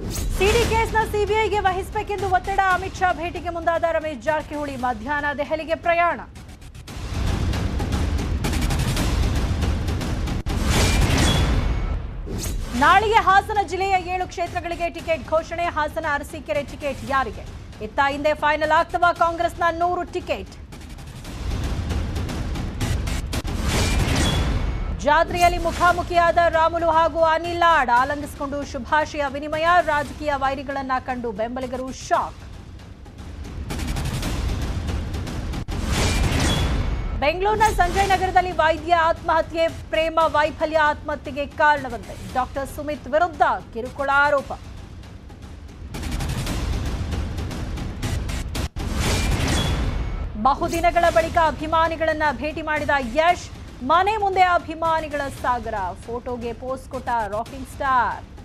ಸಿಡಿ ಕೇಸ್ನ ಸಿಬಿಐಗೆ ವಹಿಸಬೇಕೆಂದು ಒತ್ತಡ ಅಮಿತ್ ಶಾ ಭೇಟಿಗೆ ಮುಂದಾದ ರಮೇಶ್ ಜಾರಕಿಹೊಳಿ ಮಧ್ಯಾಹ್ನ ದೆಹಲಿಗೆ ಪ್ರಯಾಣ ನಾಳೆಗೆ ಹಾಸನ ಜಿಲ್ಲೆಯ ಏಳು ಕ್ಷೇತ್ರಗಳಿಗೆ ಟಿಕೆಟ್ ಘೋಷಣೆ ಹಾಸನ ಅರಸೀಕೆರೆ ಟಿಕೆಟ್ ಯಾರಿಗೆ ಇತ್ತ ಹಿಂದೆ ಫೈನಲ್ ಆಗ್ತವ ಕಾಂಗ್ರೆಸ್ನ ನೂರು ಟಿಕೆಟ್ ಜಾತ್ರೆಯಲ್ಲಿ ಮುಖಾಮುಖಿಯಾದ ರಾಮುಲು ಹಾಗೂ ಅನಿಲ್ ಲಾಡ್ ಆಲಂಗಿಸಿಕೊಂಡು ಶುಭಾಶಯ ವಿನಿಮಯ ರಾಜಕೀಯ ವೈರಿಗಳನ್ನ ಕಂಡು ಬೆಂಬಲಿಗರು ಶಾಕ್ ಬೆಂಗಳೂರಿನ ಸಂಜಯ್ ನಗರದಲ್ಲಿ ವೈದ್ಯ ಆತ್ಮಹತ್ಯೆ ಪ್ರೇಮ ವೈಫಲ್ಯ ಆತ್ಮಹತ್ಯೆಗೆ ಕಾರಣವಂತೆ ಡಾಕ್ಟರ್ ಸುಮಿತ್ ವಿರುದ್ಧ ಕಿರುಕುಳ ಆರೋಪ ಬಹುದಿನಗಳ ಬಳಿಕ ಅಭಿಮಾನಿಗಳನ್ನ ಭೇಟಿ ಮಾಡಿದ ಯಶ್ ಮನೆ ಮುಂದೆ ಅಭಿಮಾನಿಗಳ ಸಾಗರ ಫೋಟೋಗೆ ಪೋಸ್ಟ್ ಕೊಟ್ಟ ರಾಕಿಂಗ್ ಸ್ಟಾರ್